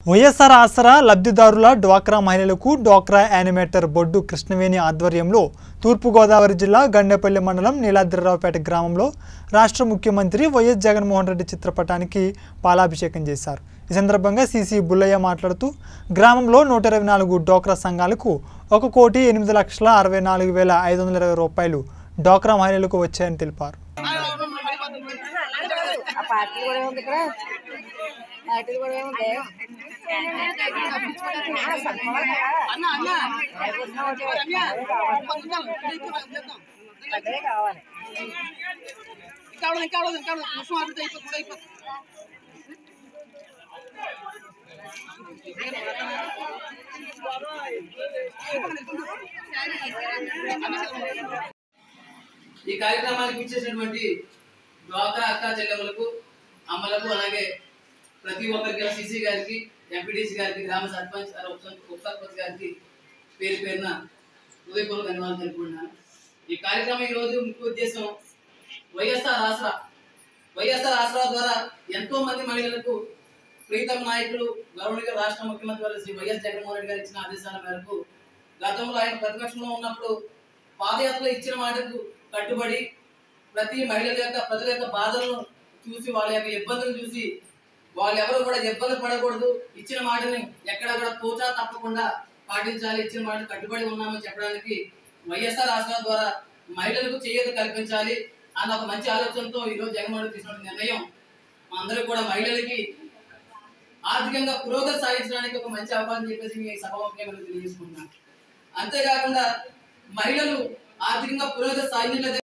వైఎస్ఆర్ ఆసరా లబ్ధిదారుల డ్వాక్రా మహిళలకు డ్వాక్రా యానిమేటర్ బొడ్డు కృష్ణవేణి ఆధ్వర్యంలో తూర్పుగోదావరి జిల్లా గండేపల్లి మండలం నీలాద్రిరావుపేట గ్రామంలో రాష్ట్ర ముఖ్యమంత్రి వైఎస్ జగన్మోహన్ రెడ్డి చిత్రపటానికి పాలాభిషేకం చేశారు ఈ సందర్భంగా సీసీ బుల్లయ్య మాట్లాడుతూ గ్రామంలో నూట ఇరవై నాలుగు డోక్రా సంఘాలకు ఒక కోటి ఎనిమిది లక్షల అరవై నాలుగు వేల ఐదు వందల ఇరవై రూపాయలు డోక్రా మహిళలకు వచ్చాయని తెలిపారు ఆ పార్టీ కూడా ఉంది ఇక్కడ పార్టీ కూడా ఉంది ఆ, సంపాదన కదా. లేకపోతే ఒకటి అదే కావాలి. అదే కావాలి ఈ కార్యక్రమానికి ఇచ్చేసినటువంటి డ్వాక్రా అక్క చెల్లెములకు అమ్మలకు అలాగే ప్రతి ఒక్కరికి సిసి గారికి ఎంపీటీసీ గారికి గ్రామ సర్పంచ్ అలాగే ఉప ఉప సర్పంచ్ గారికి పేరు పేరున హృదయపూర్వక ధన్యవాదాలు తెలుపుకుంటున్నాను ఈ కార్యక్రమం ఈ రోజు ముఖ్య ఉద్దేశం వైఎస్ఆర్ ఆసరా వైఎస్ఆర్ ఆసరా ద్వారా ఎంతో మంది మహిళలకు ప్రీతం నాయకులు గౌరవనీయ రాష్ట్ర ముఖ్యమంత్రి వారు శ్రీ వైఎస్ జగన్మోహన్ రెడ్డి గారు ఇచ్చిన ఆదేశాల మేరకు గతంలో ఆయన ప్రతిపక్షంలో ఉన్నప్పుడు పాదయాత్రలో ఇచ్చిన మాటకు కట్టుబడి ప్రతి మహిళల యొక్క ప్రజల యొక్క బాధలను చూసి వాళ్ళ యొక్క ఇబ్బందులు చూసి వాళ్ళు ఎవరు కూడా ఇబ్బంది పడకూడదు ఇచ్చిన మాటని ఎక్కడ కూడా తోచా తప్పకుండా పాటించాలి ఇచ్చిన మాట కట్టుబడి ఉన్నామని చెప్పడానికి వైఎస్ఆర్ ఆసరా ద్వారా మహిళలకు చేయత కల్పించాలి అన్న ఒక మంచి ఆలోచనతో ఈరోజు జగన్మోహన్ రెడ్డి తీసుకున్న నిర్ణయం అందరూ కూడా మహిళలకి ఆర్థికంగా పురోగతి సాధించడానికి ఒక మంచి అవకాశం చెప్పేసి మీ సభాముఖ్యంగా తెలియజేసుకుంటున్నాను అంతేకాకుండా మహిళలు ఆర్థికంగా పురోగతి సాధించలేదు